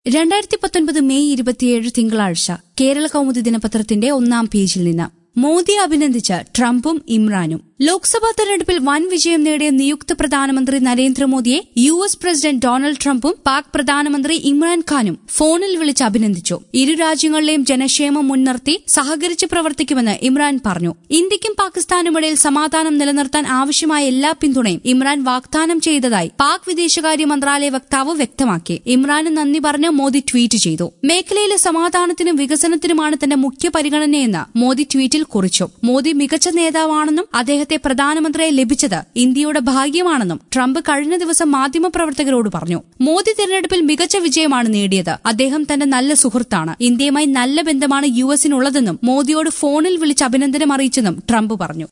രണ്ടായിരത്തി പത്തൊൻപത് മെയ് ഇരുപത്തിയേഴ് തിങ്കളാഴ്ച കേരള കൗമുദി ദിനപത്രത്തിന്റെ ഒന്നാം പേജിൽ നിന്ന് മോദി അഭിനന്ദിച്ച് ട്രംപും ഇമ്രാനും ലോക്സഭാ തെരഞ്ഞെടുപ്പിൽ വൻ വിജയം നേടിയ നിയുക്ത പ്രധാനമന്ത്രി നരേന്ദ്രമോദിയെ യു എസ് പ്രസിഡന്റ് ഡൊണാൾഡ് ട്രംപും പാക് പ്രധാനമന്ത്രി ഇമ്രാൻഖാനും ഫോണിൽ വിളിച്ച് അഭിനന്ദിച്ചു ഇരു രാജ്യങ്ങളിലെയും ജനക്ഷേമം മുൻനിർത്തി സഹകരിച്ച് പ്രവർത്തിക്കുമെന്ന് ഇമ്രാൻ പറഞ്ഞു ഇന്ത്യക്കും പാകിസ്ഥാനുമിടയിൽ സമാധാനം നിലനിർത്താൻ ആവശ്യമായ എല്ലാ പിന്തുണയും ഇമ്രാൻ വാഗ്ദാനം ചെയ്തതായി പാക് വിദേശകാര്യ മന്ത്രാലയ വക്താവ് വ്യക്തമാക്കി ഇമ്രാന് നന്ദി പറഞ്ഞ് മോദി ട്വീറ്റ് ചെയ്തു മേഖലയിലെ സമാധാനത്തിനും വികസനത്തിനുമാണ് തന്റെ മുഖ്യ പരിഗണനയെന്ന് മോദി ട്വീറ്റിൽ കുറിച്ചു മോദി മികച്ച നേതാവാണെന്നും അദ്ദേഹത്തെ പ്രധാനമന്ത്രിയായി ലഭിച്ചത് ഇന്ത്യയുടെ ഭാഗ്യമാണെന്നും ട്രംപ് കഴിഞ്ഞ ദിവസം മാധ്യമപ്രവർത്തകരോട് പറഞ്ഞു മോദി തിരഞ്ഞെടുപ്പിൽ മികച്ച വിജയമാണ് നേടിയത് അദ്ദേഹം തന്റെ നല്ല സുഹൃത്താണ് ഇന്ത്യയുമായി നല്ല ബന്ധമാണ് യു എസിനുള്ളതെന്നും മോദിയോട് ഫോണിൽ വിളിച്ച് അഭിനന്ദനം അറിയിച്ചെന്നും ട്രംപ് പറഞ്ഞു